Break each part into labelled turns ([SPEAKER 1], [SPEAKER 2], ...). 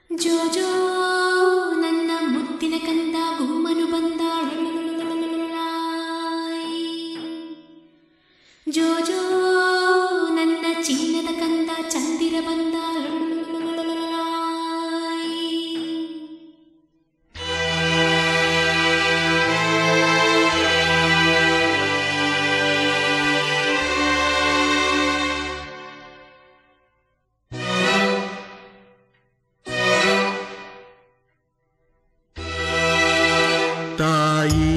[SPEAKER 1] ಜೋಜೋ ನನ್ನ ಮುತ್ತಿನ ಕಂದ ಗುಮ್ಮನು ಬಂದ ಜೋಜೋ ನನ್ನ ಚಿನ್ನದ ಕಂದ ಚಂದಿರ ಬಂದ
[SPEAKER 2] ತಾಯಿ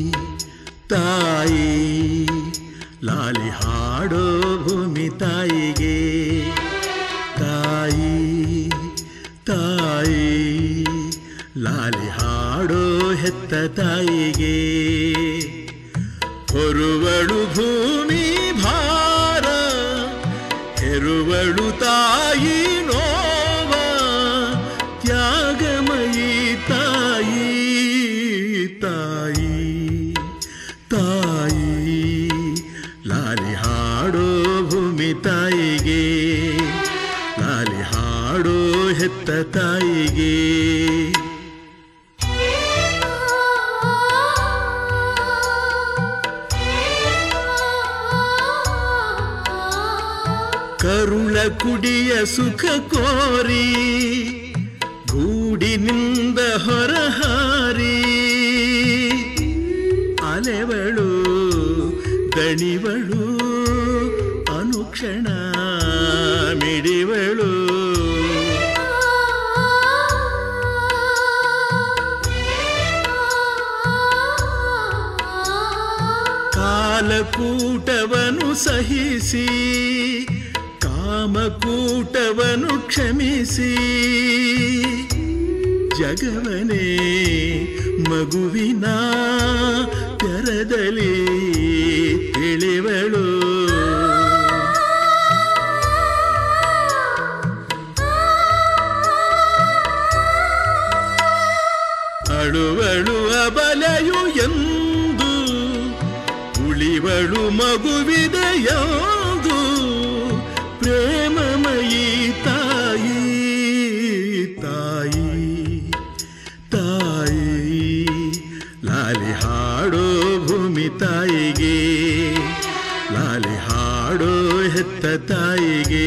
[SPEAKER 2] ತಾಯಿ ಲಾಲಿ ಹಾಡೋ ಭೂಮಿ ತಾಯಿಗೆ ತಾಯಿ ತಾಯಿ ಲಾಲಿ ಹಾಡೋ ಹೆತ್ತ ತಾಯಿಗೆ ಹೊರುವಳು ಭೂಮಿ ಭಾರ ಹೆರುವಳು ತಾಯಿ ನೋವ ತ್ಯಾಗಮಯಿ ತಾಯಿ ತಾಯಿ ತಾಯಿ ಲಾಲಿ ಹಾಡೋ ಭೂಮಿ ತಾಯಿಗೆ ಲಾಲಿ ಹಾಡೋ ಹೆತ್ತ ತಾಯಿಗೆ ಕರುಳ ಕುಡಿಯ ಸುಖ ಕೋರಿ ಗೂಡಿನಿಂದ ಹೊರಹಾರಿ ಅಲೆವಳು ದಣಿವಳು ಅನುಕ್ಷಣ ಮಿಡಿವಳು ಕಾಲಕೂಟವನು ಸಹಿಸಿ ಕಾಮಕೂಟವನು ಕ್ಷಮಿಸಿ ಜಗವನೇ ಮಗುವಿನ ತೆರದಲ್ಲಿ ತಿಳಿವಳು ಅಳುವಳು ಅಬಲೆಯು ಎಂದು ಉಳಿವಳು ಮಗುವಿದೆಯಾದು ಪ್ರೇಮಮಯಿ ತಾಯಿ ತಾಯಿ ತಾಯಿ ಲಾಲಿ ಹಾಡೋ ಭೂಮಿ ತಾಯಿಗೆ ಲಾಲಿ ಹಾಡೋ ಹೆತ್ತ ತಾಯಿಗೆ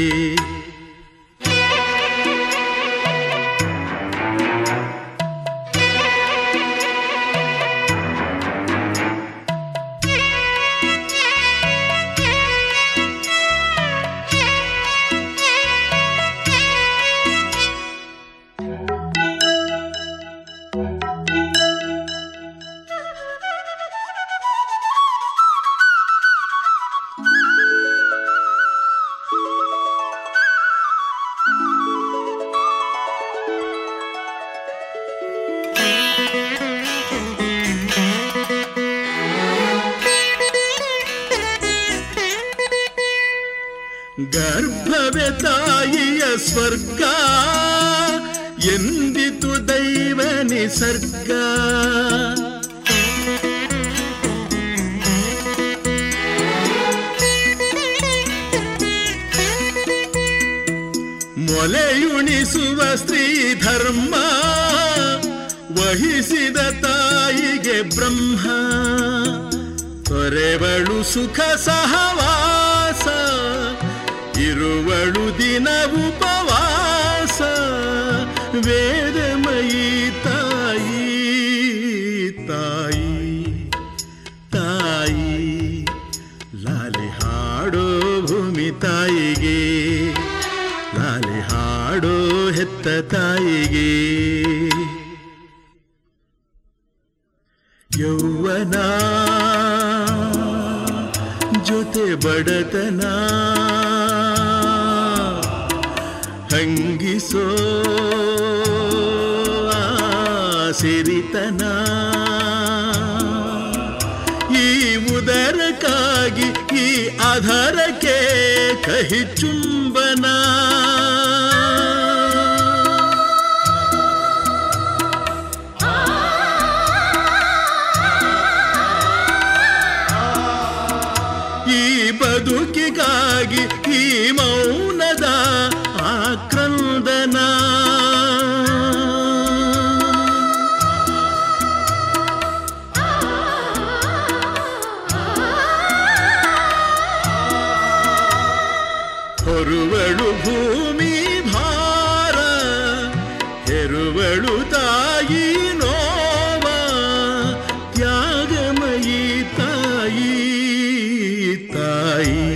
[SPEAKER 2] ಗರ್ಭವೇ ತಾಯಿಯ ಸ್ವರ್ಗ ಎಂದಿತು ದೈವ ನಿಸರ್ಗ ಮೊಲೆಯುಣಿಸುವ ಸ್ತ್ರೀ ಧರ್ಮ ವಹಿಸಿದ ತಾಯಿಗೆ ಬ್ರಹ್ಮ ತೊರೆವಳು ಸುಖ ಸಹವಾಸ ಇರುವಳು ದಿನ ಉಪವಾಸ ವೇದಮಯಿ ತಾಯಿ ತಾಯಿ ತಾಯಿ ಲಾಲಿ ಹಾಡೋ ಭೂಮಿ ತಾಯಿಗೆ ಲಾಲಿ ಹಾಡೋ ಹೆತ್ತ ತಾಯಿಗೆ ಯೌವನ ಜೊತೆ ಬಡತನ ಹಂಗಿಸೋ ಆ ಸಿರಿತನ ಈ ಉದರಕ್ಕಾಗಿ ಈ ಆಧಾರಕ್ಕೆ ಕಹಿ ಚುಂಬನ ಈ ಬದುಕಿಗಾಗಿ ಈ ಮೌನದ ಆಕ್ರಂದನ ಹೊರುವಳು ಭೂಮಿ ಭಾರ ಹೆರುವಳು ತಾಯಿ ನೋವ ತ್ಯಾಗಮಯಿ ತಾಯಿ ತಾಯಿ